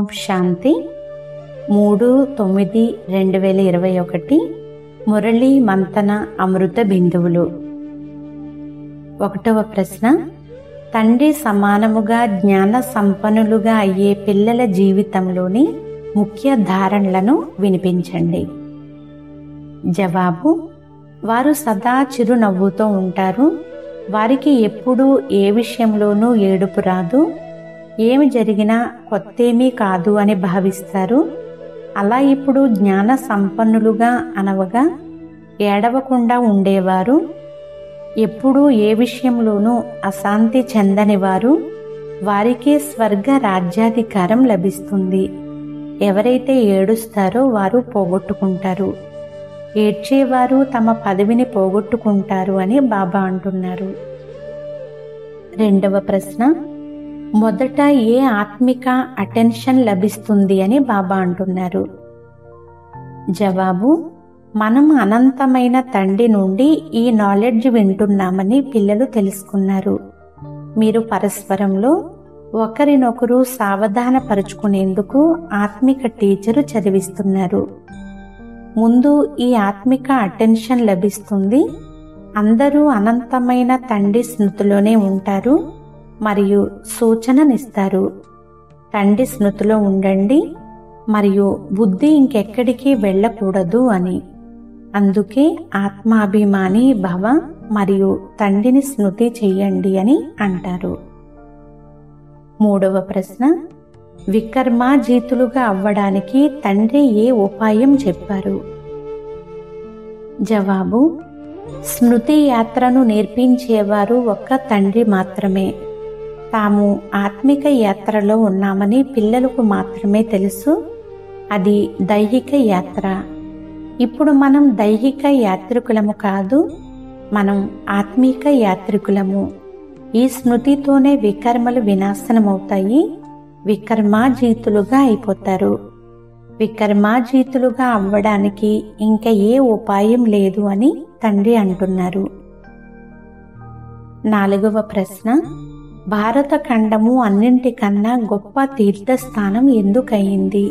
శాంతి మూడు తొమ్మిది రెండు వేల ఇరవై ఒకటి మురళీ మంతన అమృత బిందువులు ఒకటవ ప్రశ్న తండ్రి సమానముగా జ్ఞాన సంపన్నులుగా అయ్యే పిల్లల జీవితంలోని ముఖ్య ధారణలను వినిపించండి జవాబు వారు సదా చిరునవ్వుతో ఉంటారు వారికి ఎప్పుడూ ఏ విషయంలోనూ ఏడుపు రాదు ఏమి జరిగినా కొత్తేమీ కాదు అని భావిస్తారు అలా ఇప్పుడు జ్ఞాన సంపన్నులుగా అనవగా ఏడవకుండా ఉండేవారు ఎప్పుడూ ఏ విషయంలోనూ అశాంతి చెందనివారు వారికే స్వర్గ రాజ్యాధికారం లభిస్తుంది ఎవరైతే ఏడుస్తారో వారు పోగొట్టుకుంటారు ఏడ్చేవారు తమ పదవిని పోగొట్టుకుంటారు అని బాబా అంటున్నారు రెండవ ప్రశ్న మొదట ఏ ఆత్మిక అటెన్షన్ లభిస్తుంది అని బాబా అంటున్నారు జవాబు మనం అనంతమైన తండ్రి నుండి ఈ నాలెడ్జ్ వింటున్నామని పిల్లలు తెలుసుకున్నారు మీరు పరస్పరంలో ఒకరినొకరు సావధానపరుచుకునేందుకు ఆత్మిక టీచరు చదివిస్తున్నారు ముందు ఈ ఆత్మిక అటెన్షన్ లభిస్తుంది అందరూ అనంతమైన తండ్రి స్మృతిలోనే ఉంటారు మరియు సూచననిస్తారు తండ్రి స్మృతిలో ఉండండి మరియు బుద్ధి ఇంకెక్కడికి వెళ్ళకూడదు అని అందుకే ఆత్మాభిమాని భవ మరియు తండ్రిని స్మృతి చెయ్యండి అని అంటారు మూడవ ప్రశ్న వికర్మాజీతులుగా అవ్వడానికి తండ్రి ఏ ఉపాయం చెప్పారు జవాబు స్మృతి యాత్రను నేర్పించేవారు ఒక్క తండ్రి మాత్రమే తాము ఆత్మిక యాత్రలో ఉన్నామని పిల్లలకు మాత్రమే తెలుసు అది దైహిక యాత్ర ఇప్పుడు మనం దైహిక యాత్రికులము కాదు మనం ఆత్మిక యాత్రికులము ఈ స్మృతితోనే వికర్మలు వినాశనమవుతాయి వికర్మాజీతులుగా అయిపోతారు వికర్మాజీతులుగా అవ్వడానికి ఇంకా ఏ ఉపాయం లేదు అని తండ్రి అంటున్నారు నాలుగవ ప్రశ్న భారత ఖండము అన్నింటికన్నా గొప్ప తీర్థస్థానం ఎందుకయింది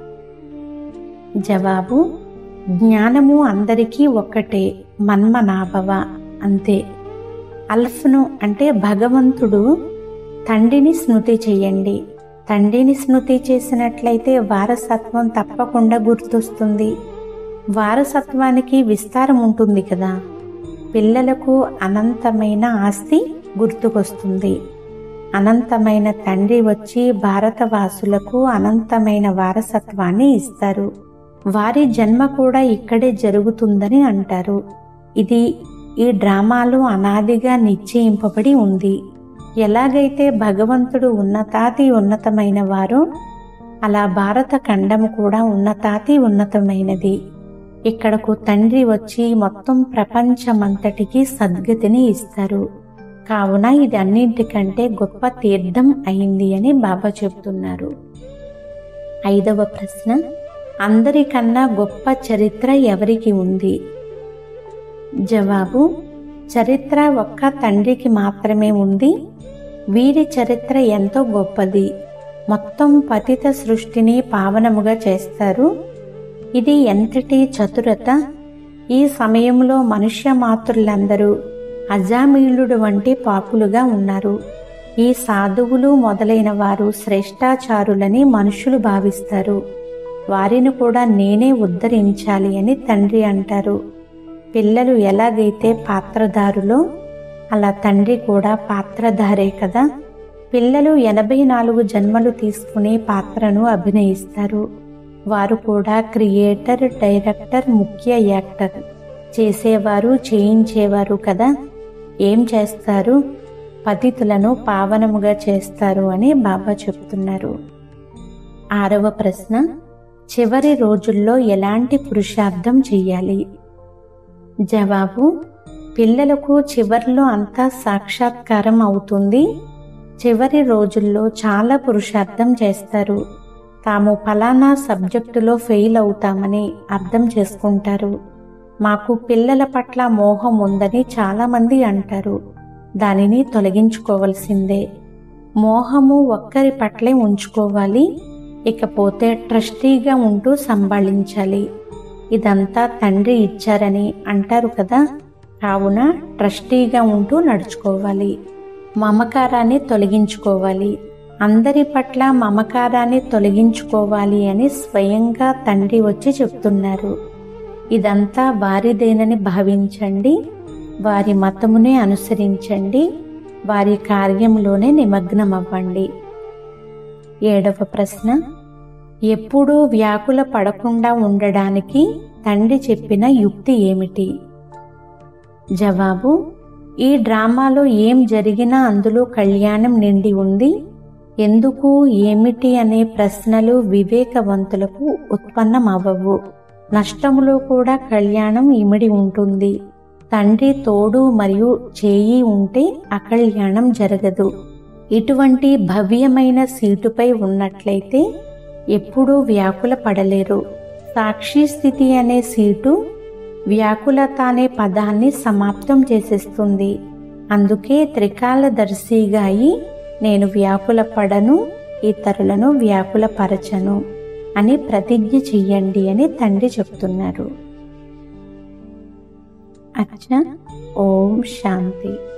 జవాబు జ్ఞానము అందరికీ ఒక్కటే మన్మనాభవ అంతే అల్ఫ్ను అంటే భగవంతుడు తండ్రిని స్మృతి చెయ్యండి తండ్రిని స్మృతి చేసినట్లయితే వారసత్వం తప్పకుండా గుర్తొస్తుంది వారసత్వానికి విస్తారం ఉంటుంది కదా పిల్లలకు అనంతమైన ఆస్తి గుర్తుకొస్తుంది అనంతమైన తండ్రి వచ్చి భారతవాసులకు అనంతమైన వారసత్వాన్ని ఇస్తారు వారి జన్మ కూడా ఇక్కడే జరుగుతుందని అంటారు ఇది ఈ డ్రామాలో అనాదిగా నిశ్చయింపబడి ఉంది ఎలాగైతే భగవంతుడు ఉన్నతాతి ఉన్నతమైన వారో అలా భారత ఖండము కూడా ఉన్నతాతి ఉన్నతమైనది ఇక్కడకు తండ్రి వచ్చి మొత్తం ప్రపంచమంతటికి సద్గతిని ఇస్తారు కావున ఇది అన్నింటికంటే గొప్ప తీర్థం అయింది అని బాబా చెప్తున్నారు ఐదవ ప్రశ్న అందరికన్నా గొప్ప చరిత్ర ఎవరికి ఉంది జవాబు చరిత్ర ఒక్క తండ్రికి మాత్రమే ఉంది వీరి చరిత్ర ఎంతో గొప్పది మొత్తం పతిత సృష్టిని పావనముగా చేస్తారు ఇది ఎంతటి చతురత ఈ సమయంలో మనుష్య మాతృలందరూ అజామీలుడు వంటి పాపులుగా ఉన్నారు ఈ సాధువులు మొదలైన వారు శ్రేష్టాచారులని మనుషులు భావిస్తారు వారిని కూడా నేనే ఉద్ధరించాలి అని తండ్రి అంటారు పిల్లలు ఎలాగైతే పాత్రధారులో అలా తండ్రి కూడా పాత్రధారే కదా పిల్లలు ఎనభై నాలుగు జన్మలు తీసుకునే పాత్రను అభినయిస్తారు వారు కూడా క్రియేటర్ డైరెక్టర్ ముఖ్య యాక్టర్ చేసేవారు చేయించేవారు కదా ఏం చేస్తారు పతితులను పావనముగా చేస్తారు అని బాబా చెప్తున్నారు ఆరవ ప్రశ్న చివరి రోజుల్లో ఎలాంటి పురుషార్థం చెయ్యాలి జవాబు పిల్లలకు చివరిలో అంతా సాక్షాత్కారం అవుతుంది చివరి రోజుల్లో చాలా పురుషార్థం చేస్తారు తాము ఫలానా సబ్జెక్టులో ఫెయిల్ అవుతామని అర్థం చేసుకుంటారు మాకు పిల్లల పట్ల మోహం ఉందని చాలామంది అంటారు దానిని తొలగించుకోవలసిందే మోహము ఒక్కరి పట్లే ఉంచుకోవాలి ఇకపోతే ట్రస్టీగా ఉంటూ సంభాళించాలి ఇదంతా తండ్రి ఇచ్చారని అంటారు కదా కావున ట్రస్టీగా ఉంటూ నడుచుకోవాలి మమకారాన్ని తొలగించుకోవాలి అందరి పట్ల మమకారాన్ని తొలగించుకోవాలి అని స్వయంగా తండ్రి వచ్చి చెప్తున్నారు ఇదంతా వారిదేనని భావించండి వారి మతమునే అనుసరించండి వారి కార్యంలోనే నిమగ్నమవ్వండి ఏడవ ప్రశ్న ఎప్పుడూ వ్యాకుల పడకుండా ఉండడానికి తండ్రి చెప్పిన యుక్తి ఏమిటి జవాబు ఈ డ్రామాలో ఏం జరిగినా అందులో కళ్యాణం నిండి ఉంది ఎందుకు ఏమిటి అనే ప్రశ్నలు వివేకవంతులకు ఉత్పన్నమవ్వవు నష్టములో కూడా కళ్యాణం ఇమిడి ఉంటుంది తండ్రి తోడు మరియు చేయి ఉంటే అకళ్యాణం జరగదు ఇటువంటి భవ్యమైన సీటుపై ఉన్నట్లయితే ఎప్పుడూ వ్యాకుల పడలేరు సాక్షి స్థితి అనే సీటు వ్యాకులత అనే పదాన్ని సమాప్తం చేసేస్తుంది అందుకే త్రికాలదర్శిగా అయి నేను వ్యాకుల పడను ఇతరులను వ్యాకుల పరచను అని ప్రతిజ్ఞ చెయ్యండి అని తండ్రి చెప్తున్నారు అచ్చా ఓం శాంతి